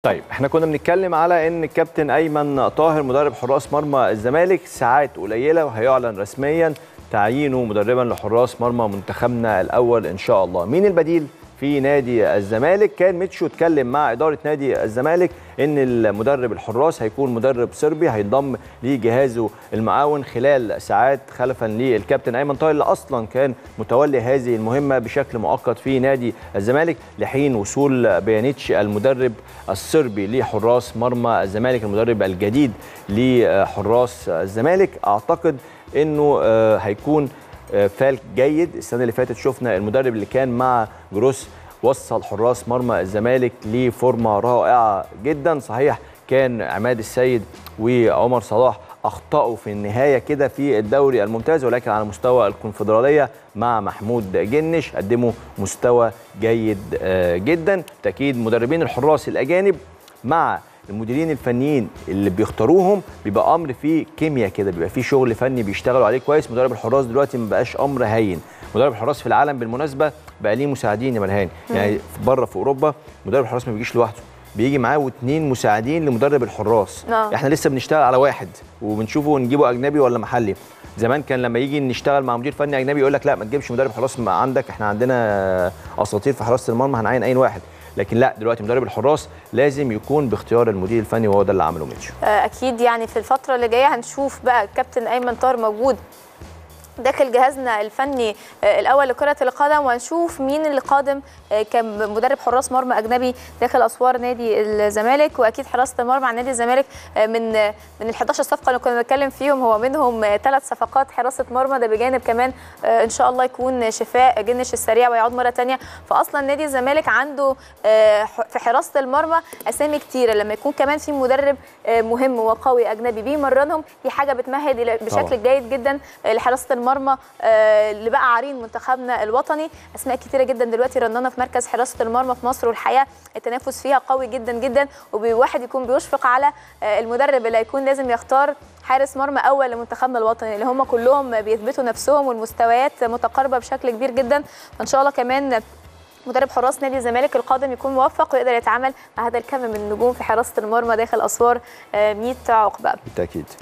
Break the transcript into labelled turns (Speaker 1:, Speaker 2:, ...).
Speaker 1: طيب احنا كنا بنتكلم على ان الكابتن ايمن طاهر مدرب حراس مرمى الزمالك ساعات قليله وهيعلن رسميا تعيينه مدربا لحراس مرمى منتخبنا الاول ان شاء الله مين البديل في نادي الزمالك كان ميتشو اتكلم مع اداره نادي الزمالك ان المدرب الحراس هيكون مدرب صربي هينضم لجهازه المعاون خلال ساعات خلفا للكابتن ايمن طاهر اللي اصلا كان متولي هذه المهمه بشكل مؤقت في نادي الزمالك لحين وصول بيانيتش المدرب الصربي لحراس مرمى الزمالك المدرب الجديد لحراس الزمالك اعتقد انه هيكون فال جيد السنه اللي فاتت شفنا المدرب اللي كان مع جروس وصل حراس مرمى الزمالك لفورمه رائعه جدا صحيح كان عماد السيد وعمر صلاح اخطاوا في النهايه كده في الدوري الممتاز ولكن على مستوى الكونفدراليه مع محمود جنش قدموا مستوى جيد جدا بالتاكيد مدربين الحراس الاجانب مع المديرين الفنيين اللي بيختاروهم بيبقى امر فيه كيمياء كده بيبقى فيه شغل فني بيشتغلوا عليه كويس مدرب الحراس دلوقتي ما بقاش امر هين مدرب الحراس في العالم بالمناسبه بقى ليه مساعدين يا ملهان يعني بره في اوروبا مدرب الحراس ما بيجيش لوحده بيجي معاه واثنين مساعدين لمدرب الحراس
Speaker 2: آه.
Speaker 1: احنا لسه بنشتغل على واحد وبنشوفه نجيبه اجنبي ولا محلي زمان كان لما يجي نشتغل مع مدير فني اجنبي يقول لك لا ما تجيبش مدرب حراس عندك احنا عندنا اساطير في حراسه المرمى هنعين اي واحد لكن لا دلوقتي مدرب الحراس لازم يكون باختيار المدير الفني وهو ده اللي عمله ميتشو
Speaker 2: اكيد يعني في الفتره اللي جايه هنشوف بقى الكابتن ايمن طاهر موجود داخل جهازنا الفني الاول لكره القدم وهنشوف مين اللي قادم كمدرب حراس مرمى اجنبي داخل اسوار نادي الزمالك واكيد حراسه المرمى عن نادي الزمالك من من ال 11 صفقه اللي كنا بنتكلم فيهم هو منهم ثلاث صفقات حراسه مرمى ده بجانب كمان ان شاء الله يكون شفاء جنش السريع ويعود مره ثانيه فاصلا نادي الزمالك عنده في حراسه المرمى اسامي كتيره لما يكون كمان في مدرب مهم وقوي اجنبي بيمرنهم دي حاجه بتمهد بشكل جيد جدا لحراسه المرمى المرمى اللي بقى عارين منتخبنا الوطني اسماء كتيره جدا دلوقتي رنانه في مركز حراسه المرمى في مصر والحقيقه التنافس فيها قوي جدا جدا وواحد يكون بيشفق على المدرب اللي هيكون لازم يختار حارس مرمى اول لمنتخبنا الوطني اللي هم كلهم بيثبتوا نفسهم والمستويات متقاربه بشكل كبير جدا فان شاء الله كمان مدرب حراس نادي الزمالك القادم يكون موفق ويقدر يتعامل مع هذا الكم من النجوم في حراسه المرمى داخل اسوار 100 عقبه
Speaker 1: بالتاكيد